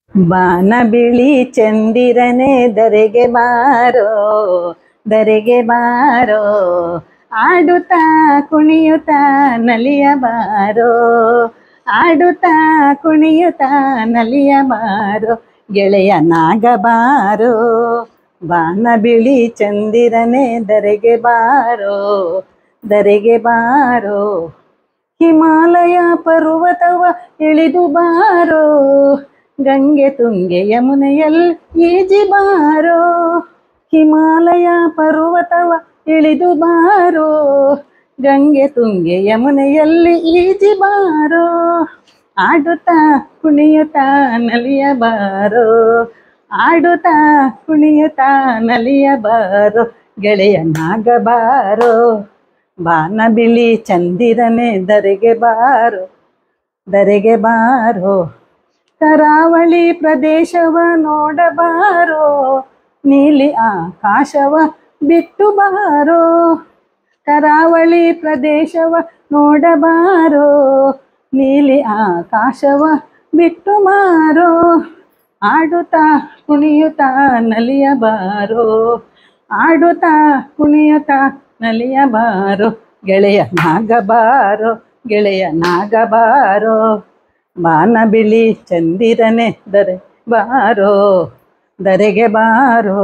ಬಾನ ಬಿಳಿ ಚಂದಿರನೆ ದರೆಗೆ ಬಾರೋ ದರೆಗೆ ಬಾರೋ ಆಡುತ್ತಾ ಕುಣಿಯುತ್ತಾ ನಲಿಯ ಬಾರೋ ಆಡುತ್ತಾ ಕುಣಿಯುತ್ತಾ ನಲಿಯ ಬಾರೋ ಗೆಳೆಯ ನಾಗಬಾರೋ ಬಾನ ಬಿಳಿ ಚಂದಿರನೆ ದರೆಗೆ ಬಾರೋ ದರೆಗೆ ಬಾರೋ ಹಿಮಾಲಯ ಪರ್ವತವ ಇಳಿದು ಬಾರೋ ಗಂಗೆ ತುಂಗೆ ಯಮುನೆಯಲ್ಲಿ ಈಜಿ ಬಾರೋ ಹಿಮಾಲಯ ಪರ್ವತವ ಇಳಿದು ಬಾರೋ ಗಂಗೆ ತುಂಗೆ ಯಮುನೆಯಲ್ಲಿ ಈಜಿ ಬಾರೋ ಆಡುತ್ತಾ ಕುಣಿಯುತ್ತಾ ನಲಿಯ ಬಾರೋ ಆಡುತ್ತಾ ಕುಣಿಯುತ್ತಾ ನಲಿಯ ಬಾರೋ ಗೆಳೆಯ ನಾಗಬಾರೋ ಬಾನ ಬಿಳಿ ಚಂದಿರನೆ ದರೆಗೆ ಬಾರೋ ದರೆಗೆ ಬಾರೋ ಕರಾವಳಿ ಪ್ರದೇಶವ ನೋಡಬಾರೋ ನೀಲಿ ಆಕಾಶವ ಬಿಟ್ಟು ಬಾರೋ ಕರಾವಳಿ ಪ್ರದೇಶವ ನೋಡಬಾರೋ ನೀಲಿ ಆಕಾಶವ ಬಿಟ್ಟು ಮಾರೋ ಆಡುತ್ತಾ ಕುಣಿಯುತ್ತಾ ನಲಿಯಬಾರೋ ಆಡುತ್ತಾ ಕುಣಿಯುತ್ತಾ ನಲಿಯಬಾರೋ ಗೆಳೆಯ ನಾಗಬಾರೋ ಗೆಳೆಯ ನಾಗಬಾರೋ ಬಾನ ಬಿಳಿ ಚಂದಿರನೆ ದರೆ ಬಾರೋ ದರೆಗೆ ಬಾರೋ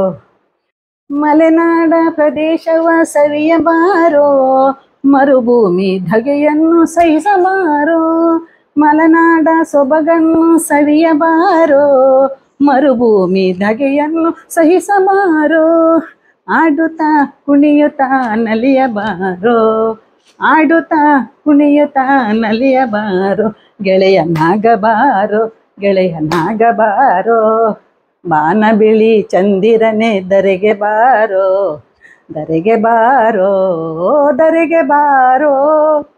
ಮಲೆನಾಡ ಪ್ರದೇಶವ ಸವಿಯಬಾರೋ ಮರುಭೂಮಿ ಧಗೆಯನ್ನು ಸಹಿಸಬಾರೋ ಮಲೆನಾಡ ಸೊಬಗನ್ನು ಸವಿಯಬಾರೋ ಮರುಭೂಮಿ ಧಗೆಯನ್ನು ಸಹಿಸಬಾರೋ ಆಡುತ್ತಾ ಕುಣಿಯುತ್ತಾ ನಲಿಯಬಾರೋ ಆಡುತ್ತಾ ಕುಣಿಯುತ್ತಾ ನಲಿಯಬಾರೋ ಗೆಳೆಯ ನಾಗಬಾರೋ ಗೆಳೆಯ ನಾಗಬಾರೋ ಬಾನ ಬಿಳಿ ಚಂದಿರನೆ ದರೆಗೆ ಬಾರೋ ದರೆಗೆ ಬಾರೋ ದರೆಗೆ ಬಾರೋ